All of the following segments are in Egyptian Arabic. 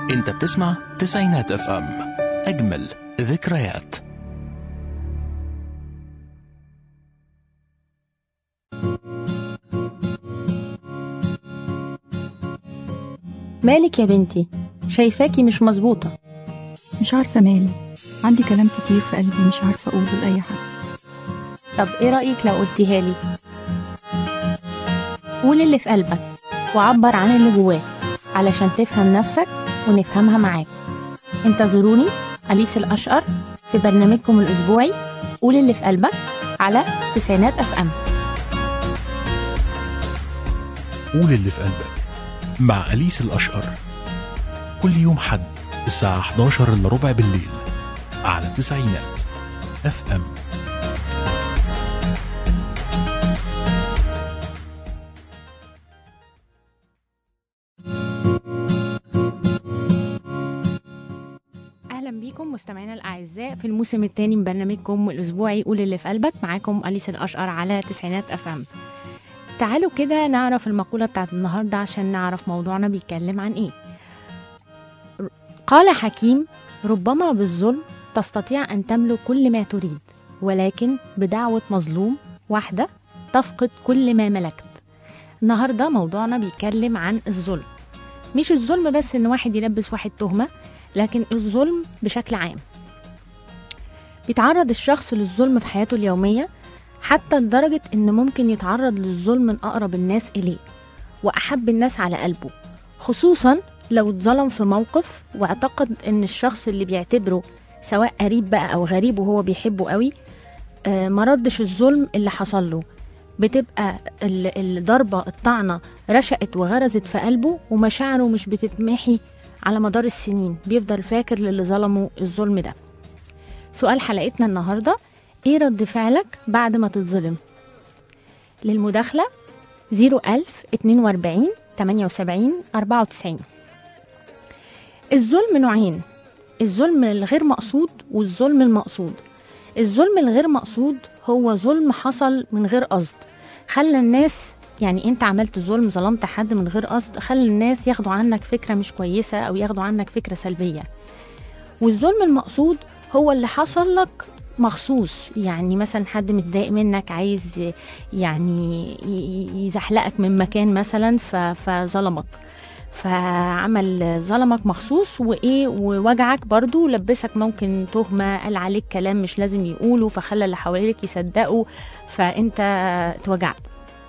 انت بتسمع تسعينات اف ام اجمل ذكريات مالك يا بنتي شايفاكي مش مظبوطة مش عارفة مالي عندي كلام كتير في قلبي مش عارفة أقوله لأي حد طب ايه رأيك لو قلتيها لي قول اللي في قلبك وعبر عن اللي جواك علشان تفهم نفسك ونفهمها معاك انتظروني أليس الأشقر في برنامجكم الأسبوعي قول اللي في قلبك على تسعينات أف أم قول اللي في قلبك مع أليس الأشقر كل يوم حد الساعة 11 إلا ربع بالليل على تسعينات اف ام أهلا بيكم مستمعينا الأعزاء في الموسم الثاني من برنامجكم الأسبوعي قول اللي في قلبك معاكم أليس الأشقر على تسعينات أف أم تعالوا كده نعرف المقولة بتاعت النهاردة عشان نعرف موضوعنا بيتكلم عن إيه قال حكيم ربما بالظلم تستطيع أن تملك كل ما تريد ولكن بدعوة مظلوم واحدة تفقد كل ما ملكت النهاردة موضوعنا بيتكلم عن الظلم مش الظلم بس إن واحد يلبس واحد تهمة لكن الظلم بشكل عام بيتعرض الشخص للظلم في حياته اليومية حتى لدرجة إن ممكن يتعرض للظلم من أقرب الناس إليه وأحب الناس على قلبه خصوصا لو اتظلم في موقف واعتقد إن الشخص اللي بيعتبره سواء قريب بقى أو غريب وهو بيحبه قوي آه، مردش الظلم اللي حصل له بتبقى ال- الضربة الطعنة رشقت وغرزت في قلبه ومشاعره مش بتتمحي على مدار السنين بيفضل فاكر للي ظلموا الظلم ده سؤال حلقتنا النهاردة ايه رد فعلك بعد ما تتظلم للمداخلة 01000 42 78 94 الظلم نوعين الظلم الغير مقصود والظلم المقصود الظلم الغير مقصود هو ظلم حصل من غير قصد خلى الناس يعني انت عملت ظلم ظلمت حد من غير قصد خلى الناس ياخدوا عنك فكرة مش كويسة او ياخدوا عنك فكرة سلبية والظلم المقصود هو اللي حصل لك مخصوص يعني مثلا حد متضايق منك عايز ي- يعني ي- ي- يزحلقك من مكان مثلا ف- فظلمك فعمل ظلمك مخصوص وايه ووجعك برضو لبسك ممكن تهمة قال عليك كلام مش لازم يقوله فخلى اللي حواليك يصدقوا فانت اتوجعت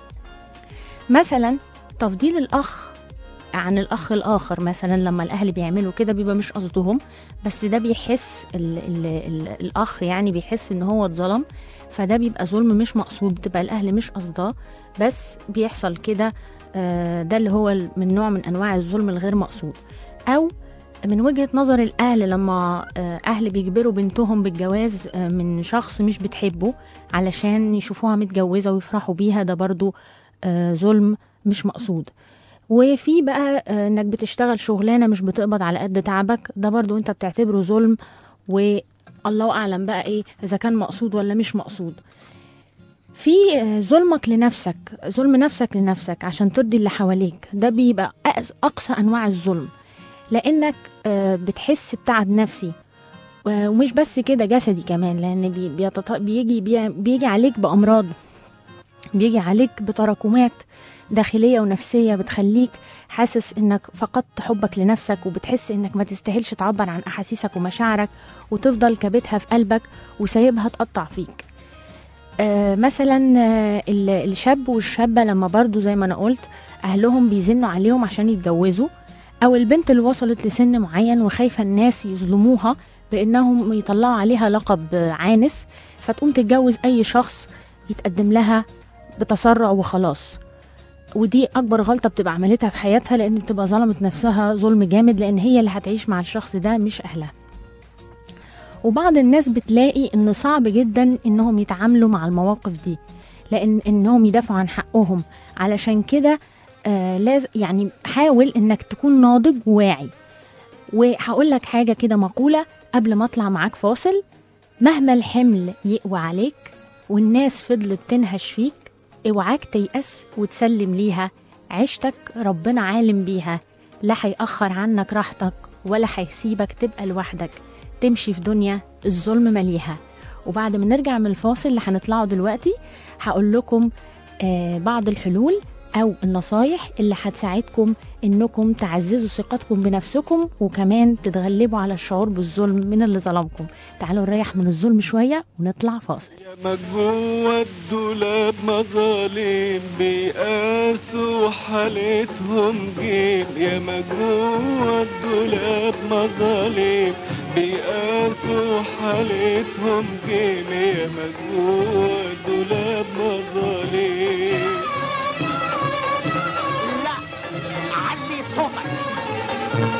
مثلا تفضيل الاخ عن الاخ الاخر مثلا لما الاهل بيعملوا كده بيبقى مش قصدهم بس ده بيحس ال ال ال الاخ يعني بيحس ان هو اتظلم فده بيبقى ظلم مش مقصود بتبقى الاهل مش قصداه بس بيحصل كده آه، ده اللي هو من نوع من انواع الظلم الغير مقصود او من وجهة نظر الأهل لما آه، أهل بيجبروا بنتهم بالجواز آه، من شخص مش بتحبه علشان يشوفوها متجوزة ويفرحوا بيها ده برضو آه، ظلم مش مقصود وفي بقى آه، انك بتشتغل شغلانه مش بتقبض على قد تعبك ده برضو انت بتعتبره ظلم والله اعلم بقى ايه اذا كان مقصود ولا مش مقصود في آه، ظلمك لنفسك ظلم نفسك لنفسك عشان ترضي اللي حواليك ده بيبقى أقص- اقصى انواع الظلم لانك آه، بتحس بتعب نفسي و- ومش بس كده جسدي كمان لان بي- بيتط... بيجي بي- بيجي عليك بامراض بيجي عليك بتراكمات داخلية ونفسية بتخليك حاسس انك فقدت حبك لنفسك وبتحس انك ما تستاهلش تعبر عن احاسيسك ومشاعرك وتفضل كابتها في قلبك وسايبها تقطع فيك آه مثلا آه ال- الشاب والشابة لما برضو زي ما انا قلت اهلهم بيزنوا عليهم عشان يتجوزوا او البنت اللي وصلت لسن معين وخايفة الناس يظلموها بانهم يطلعوا عليها لقب آه، عانس فتقوم تتجوز اي شخص يتقدم لها بتسرع وخلاص ودي اكبر غلطه بتبقى عملتها في حياتها لان بتبقى ظلمت نفسها ظلم جامد لان هي اللي هتعيش مع الشخص ده مش اهلها وبعض الناس بتلاقي ان صعب جدا انهم يتعاملوا مع المواقف دي لان انهم يدافعوا عن حقهم علشان كده آه لازم يعني حاول انك تكون ناضج وواعي وهقول لك حاجه كده مقوله قبل ما اطلع معاك فاصل مهما الحمل يقوى عليك والناس فضلت تنهش فيك اوعاك تيأس وتسلم ليها عيشتك ربنا عالم بيها لا هيأخر عنك راحتك ولا هيسيبك تبقى لوحدك تمشي في دنيا الظلم مليها وبعد ما نرجع من الفاصل اللي هنطلعه دلوقتي هقول لكم آه بعض الحلول او النصايح اللي هتساعدكم انكم تعززوا ثقتكم بنفسكم وكمان تتغلبوا على الشعور بالظلم من اللي ظلمكم تعالوا نريح من الظلم شويه ونطلع فاصل يا جوه الدولاب مظالم بيقاسوا حالتهم جيم يا جوه الدولاب مظالم بيقاسوا حالتهم جيم يا جوه الدولاب مظالم لا علي صوتك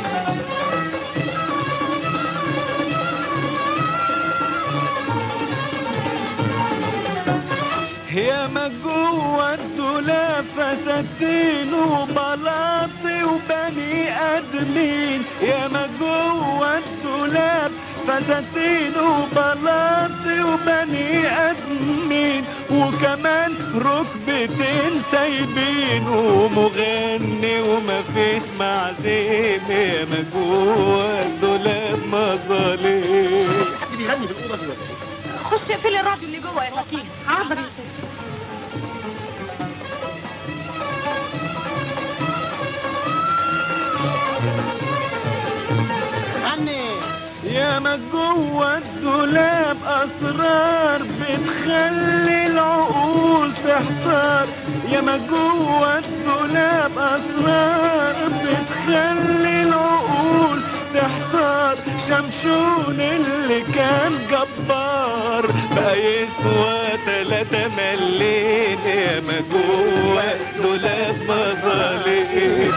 يا ما جوه الدولاب فساتين وبلاطي وبني ادمين يا ما جوه الدولاب فساتين وبلاطي وبني ادمين وكمان ركبتين سايبين ومغني ومفيش معزيم يا ما جوه الدولاب مظالم حد بيغني في الاوضه دي ولا ايه؟ خش اقفلي الراديو اللي جوه يا فكين حاضر يا ست غني يا ما جوه الدولاب اسرار بتخلي العقول تحتار يا ما جوه الدولاب اسرار بتخلي العقول تحتار شمشون اللي كان جبار بقى يسوى تلاتة ملين يا ما جوه الدولاب مظالم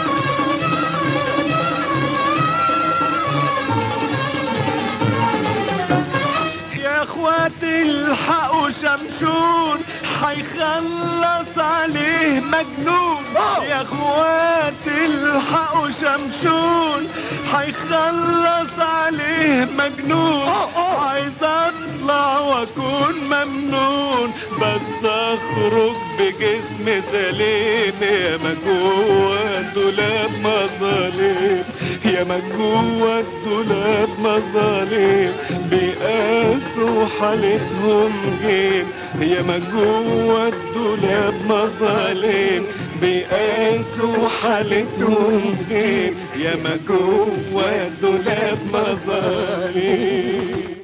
يا اخواتي الحقوا شمشون حيخلص عليه مجنون يا اخواتي الحقوا شمشون حيخلص عليه مجنون عايز اطلع واكون ممنون بس اخرج بجسم سليم يا ما جوه الدولاب مظالم يا ما جوه الدولاب مظالم بيقاسوا حالتهم جيم يا ما جوه الدولاب مظالم بيقاسوا حالتهم جيم يا ما جوه الدولاب مظالم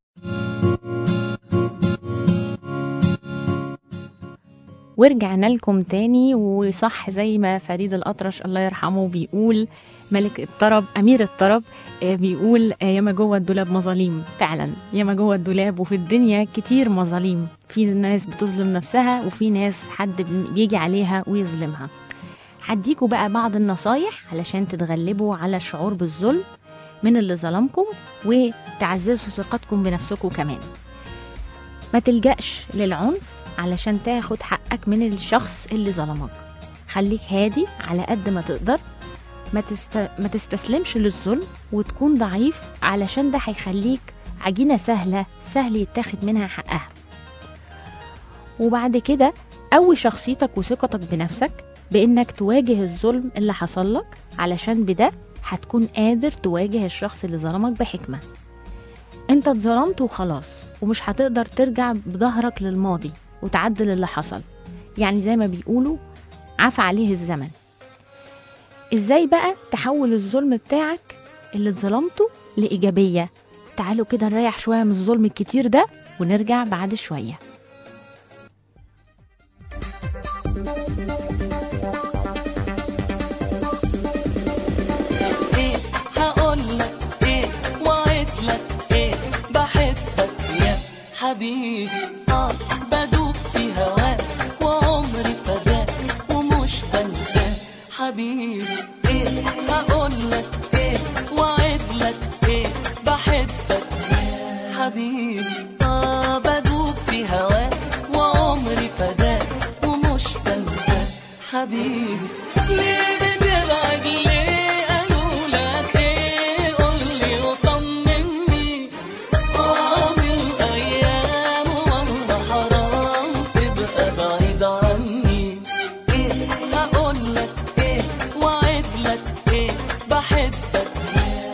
ورجعنا لكم تاني وصح زي ما فريد الأطرش الله يرحمه بيقول ملك الطرب أمير الطرب آه، بيقول آه، ياما جوه الدولاب مظاليم فعلا ياما جوه الدولاب وفي الدنيا كتير مظاليم في ناس بتظلم نفسها وفي ناس حد بي- بيجي عليها ويظلمها هديكوا بقى بعض النصايح علشان تتغلبوا على الشعور بالظلم من اللي ظلمكم وتعززوا ثقتكم بنفسكم كمان ما تلجأش للعنف علشان تاخد حقك من الشخص اللي ظلمك خليك هادي على قد ما تقدر ما, تست... ما تستسلمش للظلم وتكون ضعيف علشان ده هيخليك عجينة سهلة سهل يتاخد منها حقها وبعد كده قوي شخصيتك وثقتك بنفسك بإنك تواجه الظلم اللي حصل لك علشان بده هتكون قادر تواجه الشخص اللي ظلمك بحكمة انت اتظلمت وخلاص ومش هتقدر ترجع بظهرك للماضي وتعدل اللي حصل يعني زي ما بيقولوا عفى عليه الزمن ازاي بقى تحول الظلم بتاعك اللي اتظلمته لإيجابية تعالوا كده نريح شوية من الظلم الكتير ده ونرجع بعد شوية ايه هقولك ايه وعدلك ايه بحبك يا حبيبي اه بدوب في هواك وعمري فداك ومش بنساك حبيبي ايه هقولك ايه وعدلك ايه بحبك يا حبيبي اه بدوب في هواك وعمري فداك ومش بنساك حبيبي ليه بتبعد ليه قالوا لك ايه قولي وطمني طعم الايام والله حرام تبقى بعيد عني ايه هقولك ايه وعدلك ايه بحبك يا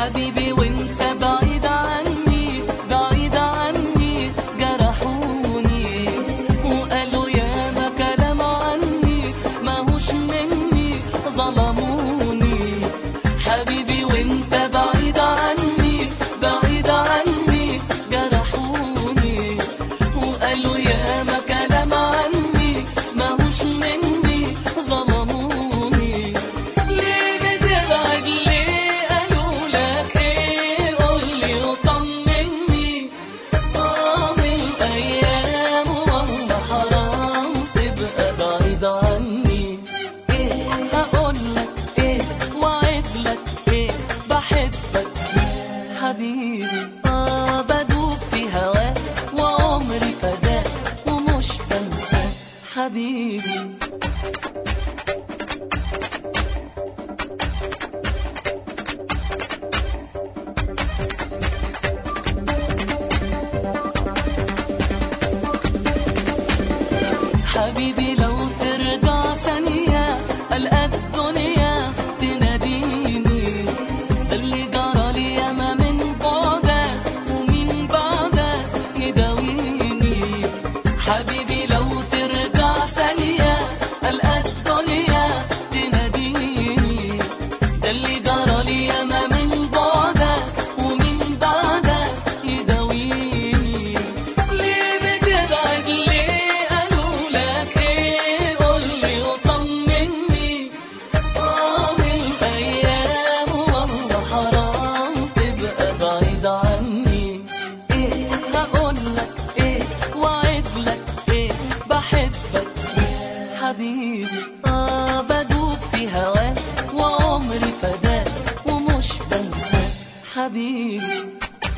حبيبي وانت بعيد عني بعيد عني جرحوني وقالوا يا ما كلام عني ماهوش مني ظلموني حبيبي وانت بعيد عني بعيد عني جرحوني وقالوا يا ما كلام عني ماهوش مني ظلموني ليه بتبعد ليه قالوا لك ايه قولي وطمني طامن ايام والله حرام تبقى بعيد عني ايه هقولك ايه وعدلك ايه بحبك حبيبي اه بدوب في هواك وعمري فداك ومش بنساك حبيبي حبيبي لو ترجع ثانية ألقى الدنيا تناديني اللي جرى لي ياما من بعدك ومن بعدك يداويني حبيبي لو ترجع ثانية ألقى الدنيا تناديني ده اللي جرى لي ياما من بعدك ومن بعدك يداويني ليه بتبعد ليه قالوا لك ايه قولي وطمني طامن ايام والله حرام تبقى بعيد عني ايه هقولك ايه وعدلك ايه بحبك حبيبي اه بدوب في هواك وعمري فداك ومش بنساك حبيبي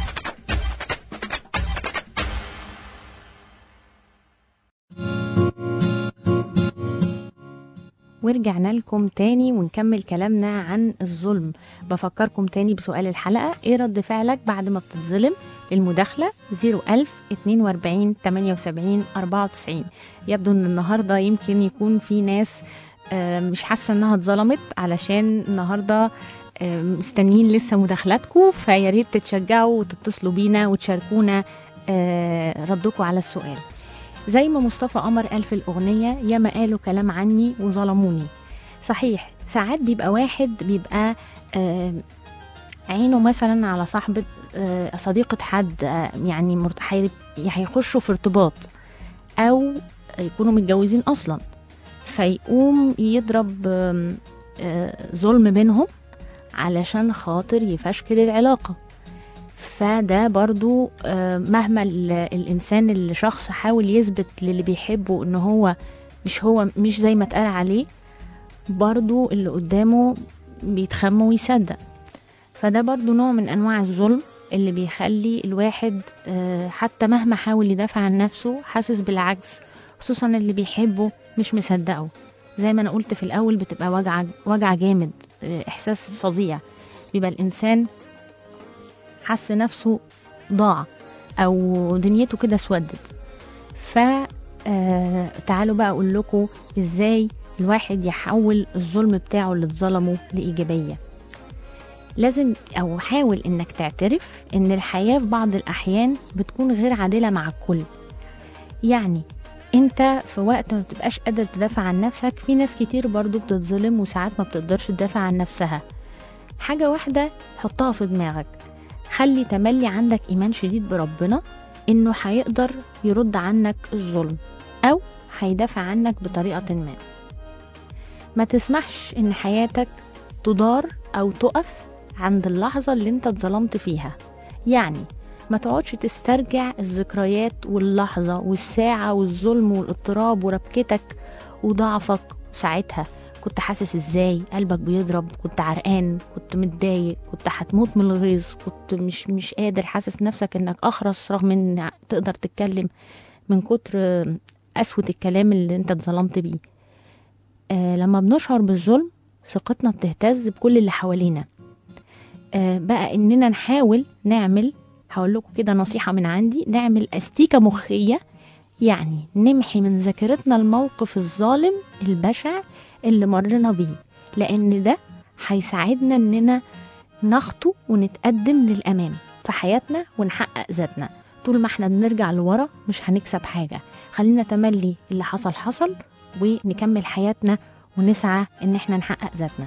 ورجعنا لكم تاني ونكمل كلامنا عن الظلم بفكركم تاني بسؤال الحلقة ايه رد فعلك بعد ما بتتظلم المداخلة 01000 42 78 94 يبدو ان النهاردة يمكن يكون في ناس آه، مش حاسة انها اتظلمت علشان النهاردة آه، مستنيين لسه مداخلاتكم فيا ريت تتشجعوا وتتصلوا بينا وتشاركونا آه، ردكم على السؤال زي ما مصطفى قمر قال في الأغنية ياما قالوا كلام عني وظلموني صحيح ساعات بيبقى واحد بيبقى آه، عينه مثلا على صاحبة آه، صديقة حد آه، يعني مرت- هي- هيخشوا في ارتباط أو يكونوا متجوزين أصلا فيقوم يضرب آم، آه، ظلم بينهم علشان خاطر يفشكل العلاقة فده برضو آه، مهما ال- الإنسان اللي شخص حاول يثبت للي بيحبه إن هو مش هو مش زي ما اتقال عليه برضو اللي قدامه بيتخم ويصدق فده برضو نوع من أنواع الظلم اللي بيخلي الواحد آه، حتى مهما حاول يدافع عن نفسه حاسس بالعجز خصوصا اللي بيحبه مش مصدقه زي ما أنا قلت في الأول بتبقى وجع وجع جامد آه، إحساس فظيع بيبقى الإنسان حس نفسه ضاع او دنيته كده اسودت ف آه، تعالوا بقى اقول لكم ازاي الواحد يحول الظلم بتاعه اللي اتظلمه لايجابيه لازم او حاول انك تعترف ان الحياه في بعض الاحيان بتكون غير عادله مع الكل يعني انت في وقت ما بتبقاش قادر تدافع عن نفسك في ناس كتير برضو بتتظلم وساعات ما بتقدرش تدافع عن نفسها حاجه واحده حطها في دماغك خلي تملي عندك إيمان شديد بربنا إنه هيقدر يرد عنك الظلم أو هيدافع عنك بطريقة ما ما تسمحش إن حياتك تدار أو تقف عند اللحظة اللي انت اتظلمت فيها يعني ما تقعدش تسترجع الذكريات واللحظة والساعة والظلم والاضطراب وربكتك وضعفك ساعتها كنت حاسس ازاي قلبك بيضرب كنت عرقان كنت متضايق كنت هتموت من الغيظ كنت مش مش قادر حاسس نفسك انك اخرس رغم ان تقدر تتكلم من كتر قسوة الكلام اللي انت اتظلمت بيه آه لما بنشعر بالظلم ثقتنا بتهتز بكل اللي حوالينا آه بقى اننا نحاول نعمل هقول لكم كده نصيحة من عندي نعمل استيكة مخية يعني نمحي من ذاكرتنا الموقف الظالم البشع اللي مرينا بيه لان ده هيساعدنا اننا نخطو ونتقدم للأمام في حياتنا ونحقق ذاتنا طول ما احنا بنرجع لورا مش هنكسب حاجة خلينا تملي اللي حصل حصل ونكمل حياتنا ونسعى ان احنا نحقق ذاتنا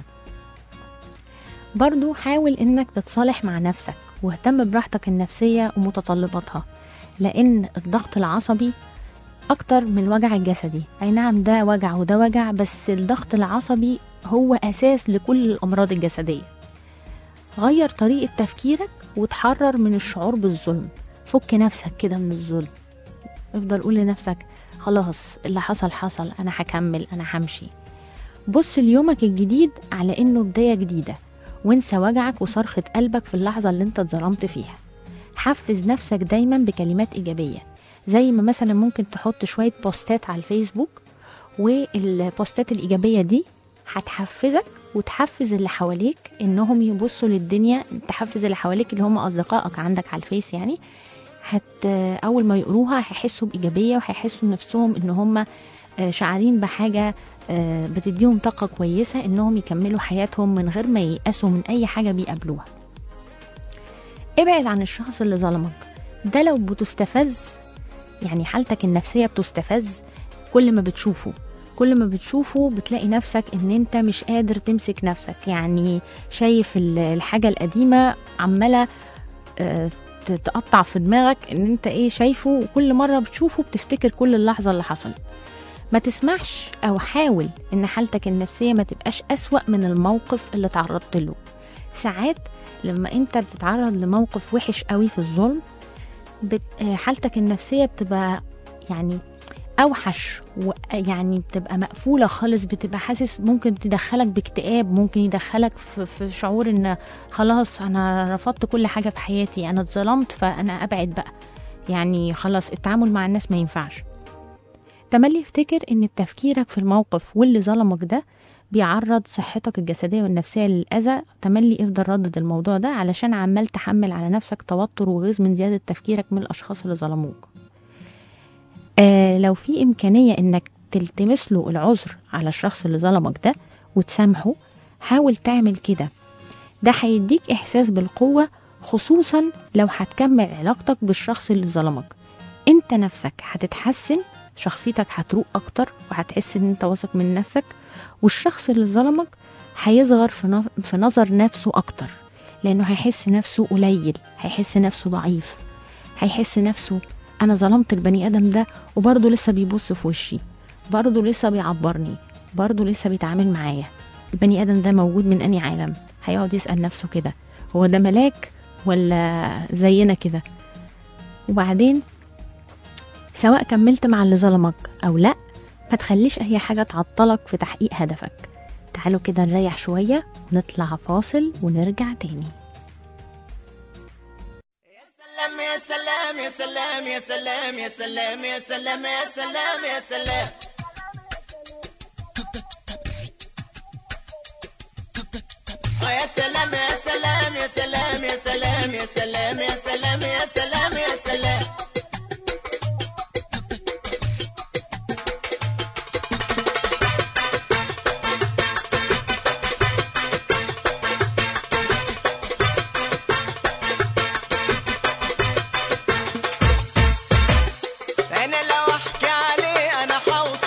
برضو حاول انك تتصالح مع نفسك واهتم براحتك النفسية ومتطلباتها لان الضغط العصبي اكتر من الوجع الجسدي اي نعم ده وجع وده وجع بس الضغط العصبي هو اساس لكل الامراض الجسدية غير طريقة تفكيرك وتحرر من الشعور بالظلم فك نفسك كده من الظلم افضل قول لنفسك خلاص اللي حصل حصل انا هكمل انا همشي بص ليومك الجديد على انه بداية جديدة وانسى وجعك وصرخة قلبك في اللحظة اللي انت اتظلمت فيها حفز نفسك دايما بكلمات إيجابية زي ما مثلا ممكن تحط شوية بوستات على الفيسبوك والبوستات الإيجابية دي هتحفزك وتحفز اللي حواليك انهم يبصوا للدنيا تحفز اللي حواليك اللي هم اصدقائك عندك على الفيس يعني هت اول ما يقروها هيحسوا بايجابيه وهيحسوا نفسهم ان هم آه، شعارين بحاجه آه، بتديهم طاقه كويسه انهم يكملوا حياتهم من غير ما ييأسوا من اي حاجه بيقابلوها ابعد عن الشخص اللي ظلمك ده لو بتستفز يعني حالتك النفسيه بتستفز كل ما بتشوفه كل ما بتشوفه بتلاقي نفسك ان انت مش قادر تمسك نفسك يعني شايف ال- الحاجه القديمه عماله آه، ت- تقطع في دماغك ان انت ايه شايفه وكل مره بتشوفه بتفتكر كل اللحظه اللي حصلت ما تسمحش او حاول ان حالتك النفسيه ما تبقاش اسوا من الموقف اللي تعرضت له ساعات لما انت بتتعرض لموقف وحش قوي في الظلم بت... آه، حالتك النفسيه بتبقى يعني اوحش ويعني بتبقى مقفوله خالص بتبقى حاسس ممكن تدخلك باكتئاب ممكن يدخلك في, في شعور ان خلاص انا رفضت كل حاجه في حياتي انا اتظلمت فانا ابعد بقى يعني خلاص التعامل مع الناس ما ينفعش تملي افتكر ان بتفكيرك في الموقف واللي ظلمك ده بيعرض صحتك الجسدية والنفسية للأذى تملي افضل ردد الموضوع ده علشان عمال تحمل على نفسك توتر وغيظ من زيادة تفكيرك من الأشخاص اللي ظلموك آه لو في إمكانية إنك تلتمس له العذر على الشخص اللي ظلمك ده وتسامحه حاول تعمل كده ده هيديك إحساس بالقوة خصوصا لو هتكمل علاقتك بالشخص اللي ظلمك انت نفسك هتتحسن شخصيتك هتروق اكتر وهتحس ان انت واثق من نفسك والشخص اللي ظلمك هيصغر في, نف- في نظر نفسه اكتر لانه هيحس نفسه قليل هيحس نفسه ضعيف هيحس نفسه انا ظلمت البني ادم ده وبرضه لسه بيبص في وشي برضه لسه بيعبرني برضه لسه بيتعامل معايا البني ادم ده موجود من اني عالم هيقعد يسال نفسه كده هو ده ملاك ولا زينا كده وبعدين سواء كملت مع اللي ظلمك او لا ما تخليش اي حاجه تعطلك في تحقيق هدفك تعالوا كده نريح شويه ونطلع فاصل ونرجع تاني سلام يا سلام يا سلام يا سلام يا سلام يا سلام يا سلام يا سلام آه يا سلام يا سلام يا سلام يا سلام يا سلام يا سلام يا سلام يا سلام انا لو احكي عليه انا حوصف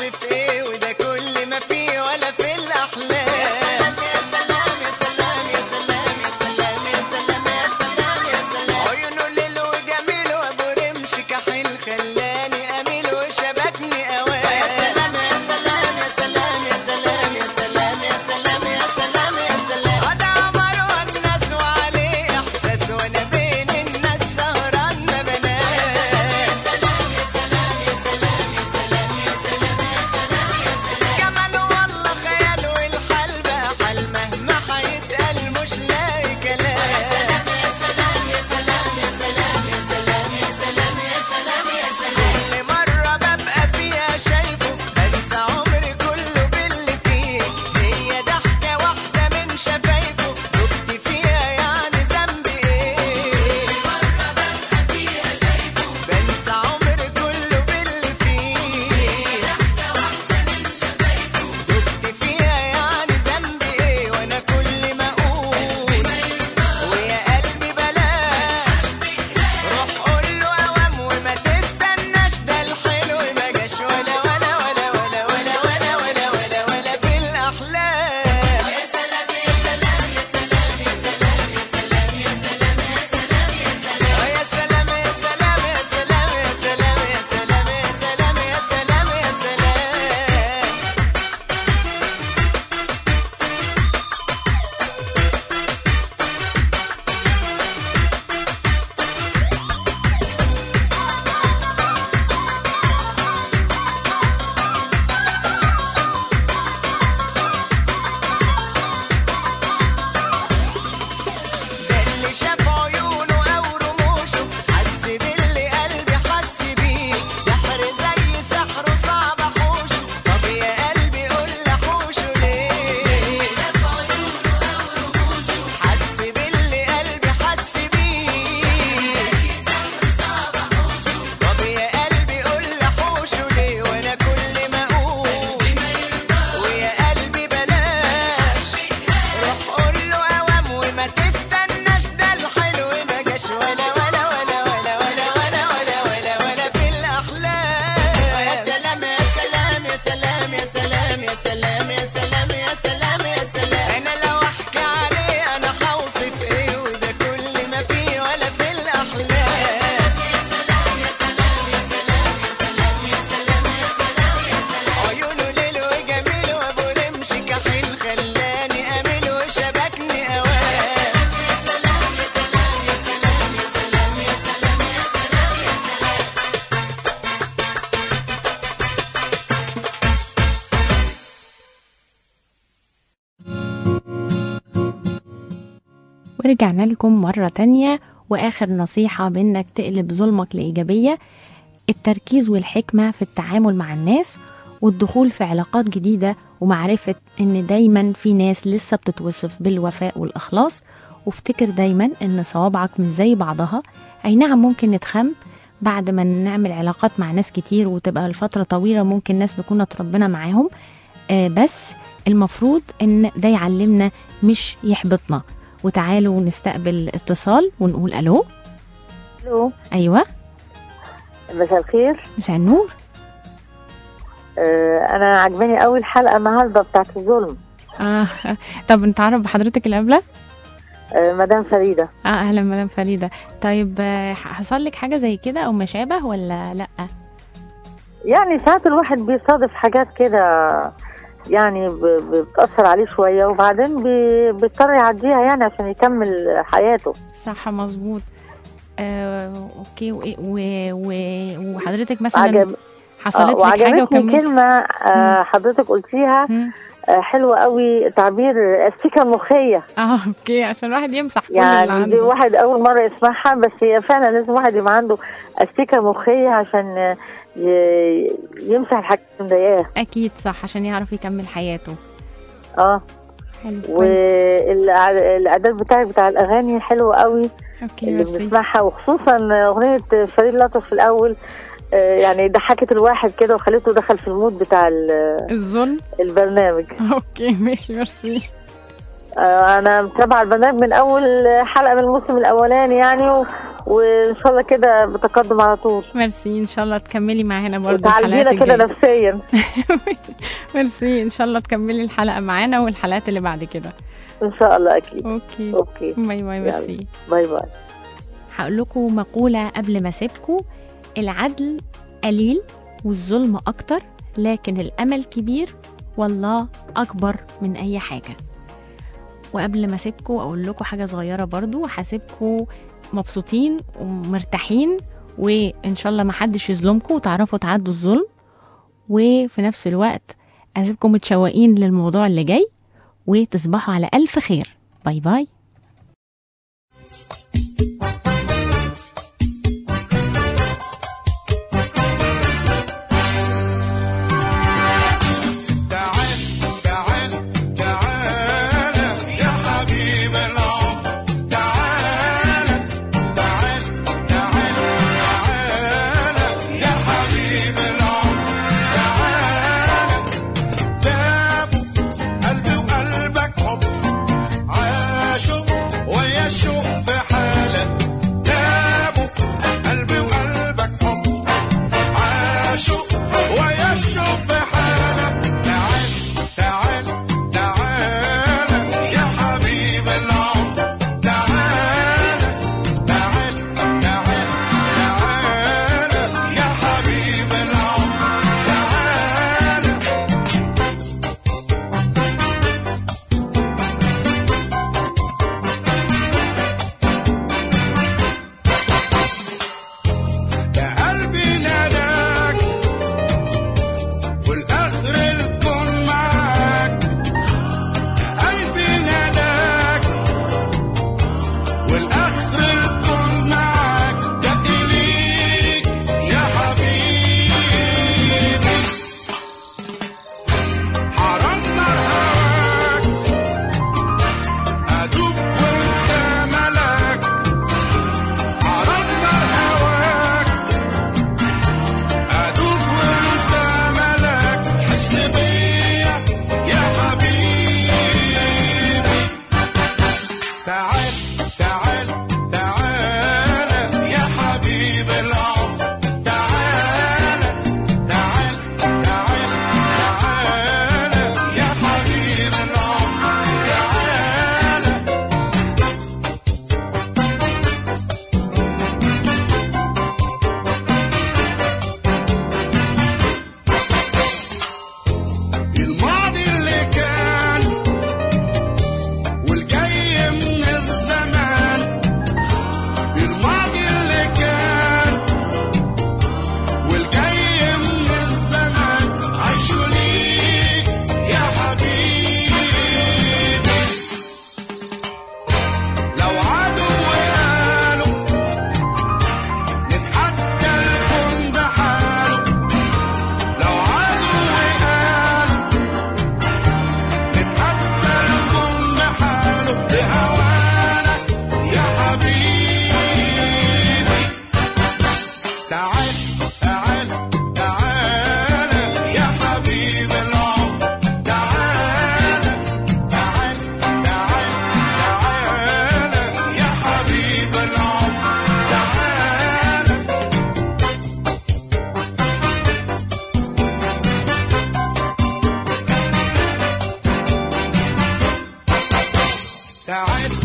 ورجعنا لكم مرة تانية وآخر نصيحة بإنك تقلب ظلمك لإيجابية التركيز والحكمة في التعامل مع الناس والدخول في علاقات جديدة ومعرفة إن دايما في ناس لسه بتتوصف بالوفاء والإخلاص وافتكر دايما إن صوابعك مش زي بعضها أي نعم ممكن نتخم بعد ما نعمل علاقات مع ناس كتير وتبقى الفترة طويلة ممكن ناس نكون اتربينا معاهم آه بس المفروض إن ده يعلمنا مش يحبطنا وتعالوا نستقبل اتصال ونقول ألو الو أيوة مساء الخير مساء النور آه انا عجباني قوي الحلقه النهارده بتاعت الظلم آه طب نتعرف بحضرتك اللي قبله آه مدام فريده اه اهلا مدام فريده طيب آه، حصل لك حاجه زي كده او ما شابه ولا لا يعني ساعات الواحد بيصادف حاجات كده يعني ب- ب- بتاثر عليه شويه وبعدين بي- بيضطر يعديها يعني عشان يكمل حياته صح مظبوط آه، اوكي و... و... و... وحضرتك مثلا عجب حصلت آه لك حاجه وعجبتني وكملت كلمه آه حضرتك قلتيها مم. آه حلوه قوي تعبير استيكه مخيه اه اوكي عشان الواحد يمسح كل اللي يعني دي عنده واحد اول مره يسمعها بس هي فعلا لازم واحد يبقى عنده استيكه مخيه عشان ي- يمسح الحاجات اللي مضايقاه اكيد صح عشان يعرف يكمل حياته اه حلو كويس. والاعداد بتاعك بتاع الاغاني حلو قوي اوكي اللي ميرسي بنسمعها وخصوصا اغنيه فريد لطف في الاول آه، يعني ضحكت الواحد كده وخليته دخل في المود بتاع ال- الظلم البرنامج اوكي ماشي ميرسي آه، انا متابعه البرنامج من اول حلقه من الموسم الاولاني يعني و... وان شاء الله كده بتقدم على طول ميرسي ان شاء الله تكملي معانا برضه وتعالجينا الحلقات كده الجايه نفسيا ميرسي ان شاء الله تكملي الحلقه معانا والحلقات اللي بعد كده ان شاء الله اكيد اوكي اوكي باي باي ميرسي باي باي هقول لكم مقولة قبل ما اسيبكم العدل قليل والظلم أكتر لكن الأمل كبير والله أكبر من أي حاجة وقبل ما اسيبكم أقول لكم حاجة صغيرة برضو هسيبكم مبسوطين ومرتاحين وإن شاء الله محدش يظلمكم وتعرفوا تعدوا الظلم وفي نفس الوقت أسيبكم متشوقين للموضوع اللي جاي وتصبحوا على ألف خير باي باي تعال تعال تعال يا حبيب العمر تعال تعال تعال تعال يا حبيب العمر تعال دابوا قلبي وقلبك حب عاشوا ويا الشوق في حال تعال